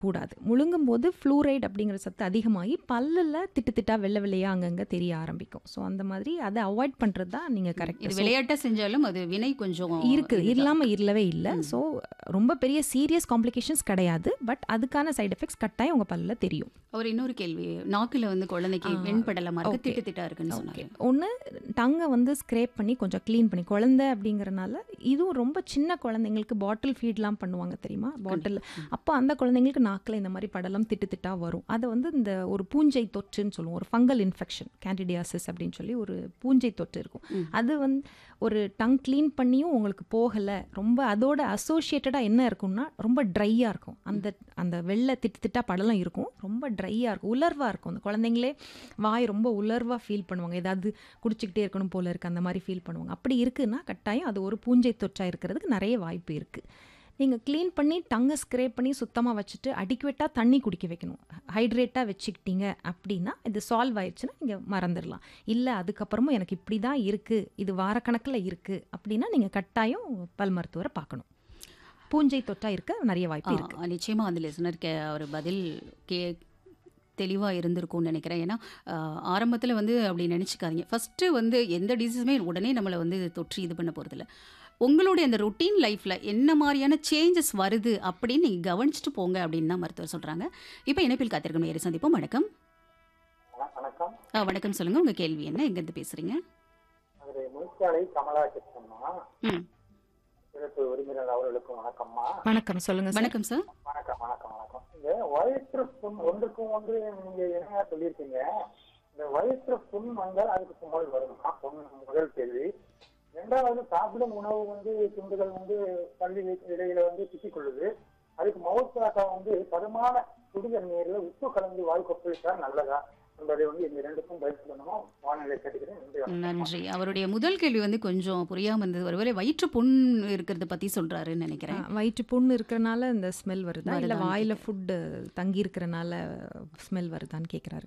கூடாது முழுங்கும் போது ஃப்ளூரைட் அப்படிங்கிற சத்து அதிகமாகி பல்லில் திட்டு திட்டா வெள்ளை வெள்ளையாக அங்கங்கே தெரிய ஆரம்பிக்கும் ஸோ அந்த மாதிரி அதை அவாய்ட் பண்ணுறது தான் நீங்கள் இது கரெக்ட் விளையாட்டா செஞ்சாலும் அது வினை கொஞ்சம் இருக்குது இல்லாமல் இல்லவே இல்லை ஸோ ரொம்ப பெரிய சீரியஸ் காம்ப்ளிகேஷன்ஸ் கிடையாது பட் அதுக்கான சைடு எஃபெக்ட்ஸ் கட்டாயம் உங்கள் பல்லில் தெரியும் ஒரு இன்னொரு கேள்வி நாக்குல வந்து குழந்தைக்கு ஆ, வெண்படலமா இருக்கு okay. திட்டு திட்டா இருக்குன்னு சொன்னாங்க ஒன்று டங்கை வந்து ஸ்க்ரேப் பண்ணி கொஞ்சம் க்ளீன் பண்ணி குழந்தை அப்படிங்கறனால இதுவும் ரொம்ப சின்ன குழந்தைங்களுக்கு பாட்டில் ஃபீட்லாம் பண்ணுவாங்க தெரியுமா பாட்டில் அப்போ அந்த குழந்தைங்களுக்கு நாக்கில் இந்த மாதிரி படலம் திட்டு திட்டா வரும் அதை வந்து இந்த ஒரு பூஞ்சை தொற்றுன்னு சொல்லுவோம் ஒரு ஃபங்கல் இன்ஃபெக்ஷன் கேண்டிடியாசிஸ் அப்படின்னு சொல்லி ஒரு பூஞ்சை தொற்று இருக்கும் ம். அது வந்து ஒரு டங் க்ளீன் பண்ணியும் உங்களுக்கு போகலை ரொம்ப அதோட அசோசியேட்டடாக என்ன இருக்கும்னா ரொம்ப ட்ரையாக இருக்கும் அந்த அந்த வெள்ளை திட்டு திட்டா படலம் இருக்கும் ரொம்ப ட்ரையாக இருக்கும் உலர்வாக இருக்கும் அந்த குழந்தைங்களே வாய் ரொம்ப உலர்வாக ஃபீல் பண்ணுவாங்க ஏதாவது குடிச்சிக்கிட்டே இருக்கணும் போல இருக்கு அந்த மாதிரி ஃபீல் பண்ணுவாங்க அப்படி இருக்குன்னா கட்டாயம் அது ஒரு பூஞ்சை தொற்றா இருக்கிறதுக்கு நிறைய வாய்ப்பு இருக்குது நீங்கள் க்ளீன் பண்ணி டங்கை ஸ்க்ரேப் பண்ணி சுத்தமாக வச்சுட்டு அடிக்குவேட்டாக தண்ணி குடிக்க வைக்கணும் ஹைட்ரேட்டாக வச்சுக்கிட்டீங்க அப்படின்னா இது சால்வ் ஆயிடுச்சுன்னா நீங்கள் மறந்துடலாம் இல்லை அதுக்கப்புறமும் எனக்கு இப்படி தான் இருக்குது இது வாரக்கணக்கில் இருக்குது அப்படின்னா நீங்கள் கட்டாயம் பல் மருத்துவரை பார்க்கணும் பூஞ்சை தொற்றா இருக்க நிறைய வாய்ப்பு இருக்கு ஆ, நிச்சயமா அந்த லிசனர் கே அவர் பதில் கே தெளிவாக இருந்திருக்கும்னு நினைக்கிறேன் ஏன்னா ஆரம்பத்தில் வந்து அப்படி நினச்சிக்காதீங்க ஃபஸ்ட்டு வந்து எந்த டிசீஸுமே உடனே நம்மளை வந்து தொற்று இது பண்ண போகிறதில்ல உங்களுடைய அந்த ரொட்டீன் லைஃப்பில் என்ன மாதிரியான சேஞ்சஸ் வருது அப்படின்னு நீங்கள் கவனிச்சுட்டு போங்க அப்படின்னு தான் மருத்துவர் சொல்கிறாங்க இப்போ இணைப்பில் காத்திருக்கும் நேரு சந்திப்போம் வணக்கம் வண- வணக்கம் ஆ, வணக்கம் சொல்லுங்கள் உங்கள் கேள்வி என்ன எங்கேருந்து பேசுகிறீங்க அது முழுச்சாலை கமலா கிருஷ்ணம்மா ம் சிறப்பு உரிமையாளர் அவர்களுக்கும் வணக்கம்மா வணக்கம் சொல்லுங்க சார் வணக்கம் சார் வணக்கம் வணக்கம் வணக்கம் இந்த வயிற்று புண் ஒன்றுக்கும் ஒன்று நீங்க இணையா சொல்லியிருக்கீங்க இந்த வயிற்று புண் வந்தால் அதுக்கு சுமல் வருமா பொண்ணு முதல் கேள்வி ரெண்டாவது சாப்பிடும் உணவு வந்து துண்டுகள் வந்து பள்ளி இடையில வந்து சிக்கிக் கொள்ளுது அதுக்கு மவுத்தாக்கா வந்து பதமான சுடுதல் நீர்ல உப்பு கலந்து வாய் கொப்பளித்தால் நல்லதா என்பதை வந்து இந்த ரெண்டுக்கும் பதில் சொல்லணும் வானிலை கேட்டுக்கிறேன் நன்றி வணக்கம். நன்றி அவருடைய முதல் கேள்வி வந்து கொஞ்சம் புரியாமல் இருந்தது ஒருவேளை வயிற்று புண் இருக்கிறத பற்றி சொல்கிறாருன்னு நினைக்கிறேன் ஆ, வயிற்று புண்ணு இருக்கிறனால இந்த ஸ்மெல் வருதா இல்லை வருதான்னு வாயில் ஃபுட்டு தங்கி இருக்கிறனால ஸ்மெல் வருதான்னு கேட்குறாரு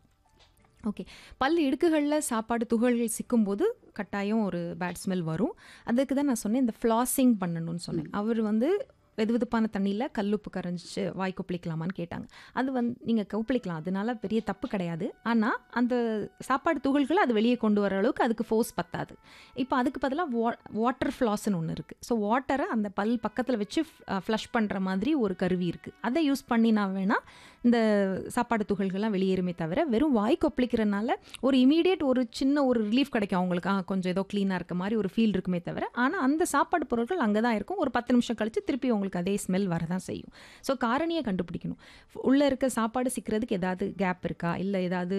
ஓகே பல் இடுக்குகளில் சாப்பாடு துகள்கள் சிக்கும்போது கட்டாயம் ஒரு பேட் ஸ்மெல் வரும் அதுக்கு தான் நான் சொன்னேன் இந்த ஃப்ளாசிங் பண்ணணும்னு சொன்னேன் அவர் வந்து வெது வெதுப்பான தண்ணியில் கல்லுப்பு கரைஞ்சி வாய் கொப்பளிக்கலாமான்னு கேட்டாங்க அது வந்து நீங்கள் கொப்பளிக்கலாம் அதனால பெரிய தப்பு கிடையாது ஆனால் அந்த சாப்பாடு துகள்களை அது வெளியே கொண்டு வர அளவுக்கு அதுக்கு ஃபோர்ஸ் பத்தாது இப்போ அதுக்கு பதிலாக வா வாட்டர் ஃப்ளாஸ்ன்னு ஒன்று இருக்குது ஸோ வாட்டரை அந்த பல் பக்கத்தில் வச்சு ஃப்ளஷ் பண்ணுற மாதிரி ஒரு கருவி இருக்குது அதை யூஸ் பண்ணினா வேணால் இந்த சாப்பாடு துகள்கள்லாம் வெளியேறுமே தவிர வெறும் வாய் கொப்பளிக்கிறனால ஒரு இமீடியட் ஒரு சின்ன ஒரு ரிலீஃப் கிடைக்கும் அவங்களுக்கு ஆ, கொஞ்சம் ஏதோ க்ளீனாக இருக்க மாதிரி ஒரு ஃபீல் இருக்குமே தவிர ஆனால் அந்த சாப்பாடு பொருட்கள் அங்கே தான் இருக்கும் ஒரு பத்து நிமிஷம் கழிச்சு திருப்பி உங்களுக்கு அதே ஸ்மெல் வரதான் செய்யும் ஸோ காரணியை கண்டுபிடிக்கணும் உள்ளே இருக்க சாப்பாடு சிக்கிறதுக்கு ஏதாவது கேப் இருக்கா இல்லை ஏதாவது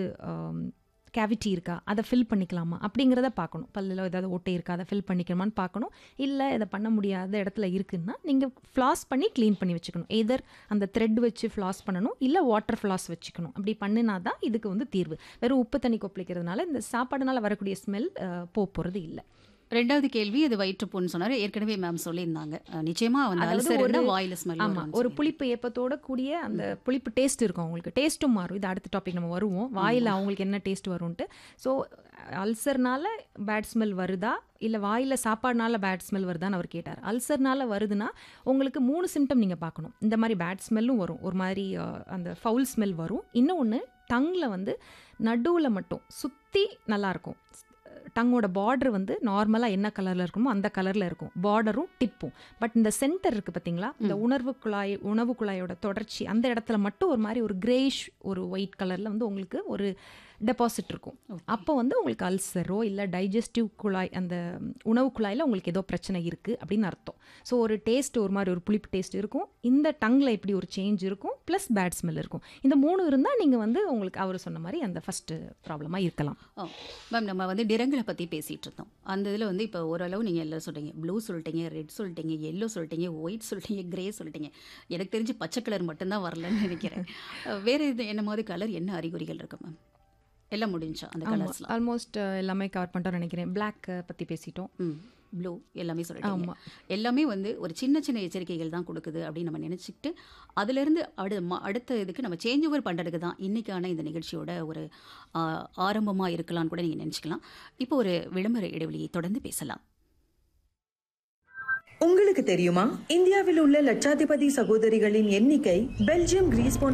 கேவிட்டி இருக்கா அதை ஃபில் பண்ணிக்கலாமா அப்படிங்கிறத பார்க்கணும் பல்லில் ஏதாவது ஓட்டை இருக்கா அதை ஃபில் பண்ணிக்கலாமான்னு பார்க்கணும் இல்லை இதை பண்ண முடியாத இடத்துல இருக்குன்னா நீங்கள் ஃப்ளாஸ் பண்ணி க்ளீன் பண்ணி வச்சுக்கணும் எதர் அந்த த்ரெட் வச்சு ஃப்ளாஸ் பண்ணணும் இல்லை வாட்டர் ஃப்ளாஸ் வச்சுக்கணும் அப்படி பண்ணினா தான் இதுக்கு வந்து தீர்வு வெறும் உப்பு தண்ணி கொப்பளிக்கிறதுனால இந்த சாப்பாடுனால வரக்கூடிய ஸ்மெல் போக போகிறது இல்லை ரெண்டாவது கேள்வி அது வயிற்றுப்புண் சொன்னாரு ஏற்கனவே மேம் சொல்லியிருந்தாங்க அஹ், நிச்சயமா வந்து அதாவது அல்சர் ஒரு- இருந்தா வாயில ஸ்மெல் ஆமாம் ஒரு புளிப்பு ஏப்பத்தோட கூடிய அந்த புளிப்பு டேஸ்ட் இருக்கும் அவங்களுக்கு டேஸ்ட்டும் மாறும் இது அடுத்த டாபிக் நம்ம வருவோம் வாயில் அவங்களுக்கு என்ன டேஸ்ட் வரும்ன்ட்டு ஸோ அல்சர்னால பேட் ஸ்மெல் வருதா இல்லை வாயில் சாப்பாடுனால பேட் ஸ்மெல் வருதான்னு அவர் கேட்டார் அல்சர்னால வருதுன்னா உங்களுக்கு மூணு சிம்டம் நீங்கள் பார்க்கணும் இந்த மாதிரி பேட் ஸ்மெல்லும் வரும் ஒரு மாதிரி அஹ், அந்த ஃபவுல் ஸ்மெல் வரும் இன்னொன்று டங்கில் வந்து நடுவில் மட்டும் சுற்றி நல்லாயிருக்கும் டங்கோட பார்டர் வந்து நார்மலாக என்ன கலரில் இருக்கணுமோ அந்த கலரில் இருக்கும் பார்டரும் டிப்பும் பட் இந்த சென்டர் இருக்குது பார்த்தீங்களா இந்த உணர்வு குழாய் உணவு குழாயோட தொடர்ச்சி அந்த இடத்துல மட்டும் ஒரு மாதிரி ஒரு கிரேஷ் ஒரு ஒயிட் கலரில் வந்து உங்களுக்கு ஒரு டெபாசிட் இருக்கும் அப்போ வந்து உங்களுக்கு அல்சரோ இல்லை டைஜஸ்டிவ் குழாய் அந்த உணவு குழாயில் உங்களுக்கு ஏதோ பிரச்சனை இருக்குது அப்படின்னு அர்த்தம் ஸோ ஒரு டேஸ்ட் ஒரு மாதிரி ஒரு புளிப்பு டேஸ்ட் இருக்கும் இந்த டங்கில் இப்படி ஒரு சேஞ்ச் இருக்கும் ப்ளஸ் பேட் ஸ்மெல் இருக்கும் இந்த மூணு இருந்தால் நீங்கள் வந்து உங்களுக்கு அவர் சொன்ன மாதிரி அந்த ஃபஸ்ட்டு ப்ராப்ளமாக இருக்கலாம் மேம் நம்ம வந்து நிறங்களை பத்தி பேசிட்டு இருந்தோம் அந்த இதுல வந்து இப்போ ஓரளவு நீங்க எல்லாம் சொல்றீங்க ப்ளூ சொல்லிட்டீங்க ரெட் சொல்லிட்டீங்க எல்லோ சொல்லிட்டீங்க ஒயிட் சொல்லிட்டீங்க கிரே சொல்லிட்டீங்க எனக்கு தெரிஞ்சு பச்சை கலர் மட்டும்தான் வரலன்னு நினைக்கிறேன் அஹ், வேற இது என்ன மாதிரி கலர் என்ன அறிகுறிகள் இருக்கு மேம் எல்லாம் முடிஞ்சா அந்த கலர்ஸ்லாம் ஆல்மோஸ்ட் எல்லாமே கவர் பண்ணிட்டோம்னு நினைக்கிறேன் பிளாக் பற்றி பேசிட்டோம் ம் ப்ளூ எல்லாமே சொல்லிட்டீங்க ஆமா. எல்லாமே வந்து ஒரு சின்ன சின்ன எச்சரிக்கைகள் தான் கொடுக்குது அப்படின்னு நம்ம நினச்சிக்கிட்டு அதுலேருந்து அடு ம- அடுத்த இதுக்கு நம்ம சேஞ்ச் ஓவர் பண்ணுறதுக்கு தான் இன்றைக்கான இந்த நிகழ்ச்சியோட ஒரு ஆரம்பமாக இருக்கலாம்னு கூட நீங்கள் நினச்சிக்கலாம் இப்போ ஒரு விளம்பர இடைவெளியை தொடர்ந்து பேசலாம் உங்களுக்கு தெரியுமா இந்தியாவில் உள்ள லட்சாதிபதி சகோதரிகளின் எண்ணிக்கை பெல்ஜியம் கிரீஸ் போன்ற